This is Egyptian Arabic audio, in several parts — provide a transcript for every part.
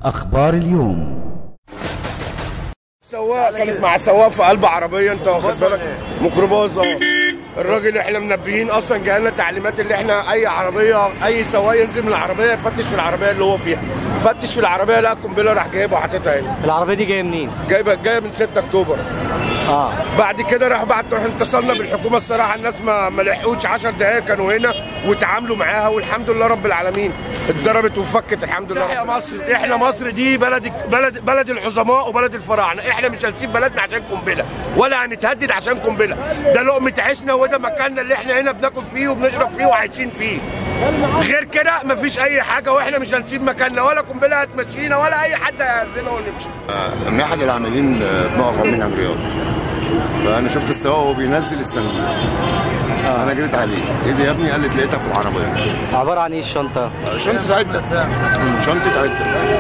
أخبار اليوم سواق كانت مع سواق في قلب عربيه انت واخد بالك ميكروباص اه الراجل احنا منبهين اصلا جالنا تعليمات اللي احنا اي عربيه اي سواق ينزل من العربيه يفتش في العربيه اللي هو فيها فتش في العربيه لقى القنبله راح جايبها وحاططها هنا العربيه دي جايه منين؟ جايبه جايه من 6 اكتوبر اه بعد كده راح بعد احنا اتصلنا بالحكومه الصراحه الناس ما ما لحقوش 10 دقائق كانوا هنا وتعاملوا معاها والحمد لله رب العالمين اتضربت وفكت الحمد لله يا مصر احنا مصر دي بلد بلد بلد العظماء وبلد الفراعنه احنا مش هنسيب بلدنا عشان قنبله ولا هنتهدد عشان قنبله ده لقمه عيشنا وده مكاننا اللي احنا هنا بناكل فيه وبنشرب فيه وعايشين فيه غير كده مفيش اي حاجه واحنا مش هنسيب مكاننا ولا قنبله هتمشينا ولا اي حد هيهزنا ونمشي من احد العاملين بنقف عاملين عن رياض فانا شفت السواق وهو بينزل الصندوق انا جريت عليه ايه دي يا ابني قال لي لقيتها في العربيه عباره عن ايه الشنطه؟ شنطه عده شنطه عده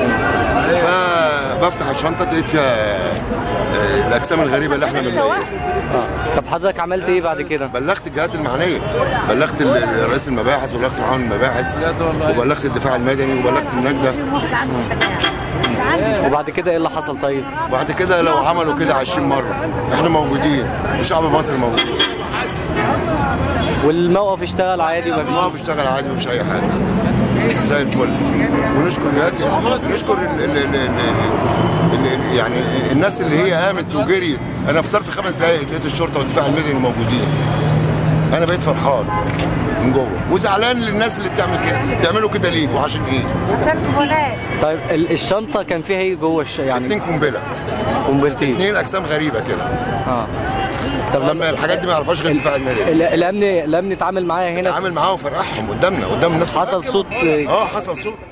فبفتح الشنطه لقيت فيها آه، الاجسام الغريبه اللي احنا بنلاقيها طب حضرتك عملت ايه بعد كده؟ بلغت الجهات المعنيه بلغت ال- رئيس المباحث وبلغت معاون المباحث وبلغت الدفاع المدني وبلغت النجده وبعد كده ايه اللي حصل طيب؟ بعد كده لو عملوا كده 20 مره احنا موجودين وشعب مصر موجود والموقف اشتغل عادي ما مفيش بيشتغل عادي مفيش اي حاجه زي الفل ونشكر جهات نشكر ال ال ال ال ال ال يعني الناس اللي هي قامت وجريت انا في ظرف خمس دقائق لقيت الشرطه والدفاع المدني موجودين انا بقيت فرحان من جوه وزعلان للناس اللي بتعمل كده بيعملوا كده ليه وعشان ايه طيب ال- الشنطه كان فيها ايه جوه الش... يعني اتنين قنبله قنبلتين اتنين اجسام غريبه كده اه طب لما الحاجات دي ما يعرفهاش غير الدفاع المدني ال- الامن الامن اتعامل معايا هنا عامل معاهم فرحهم قدامنا قدام الناس حصل صوت اه حصل صوت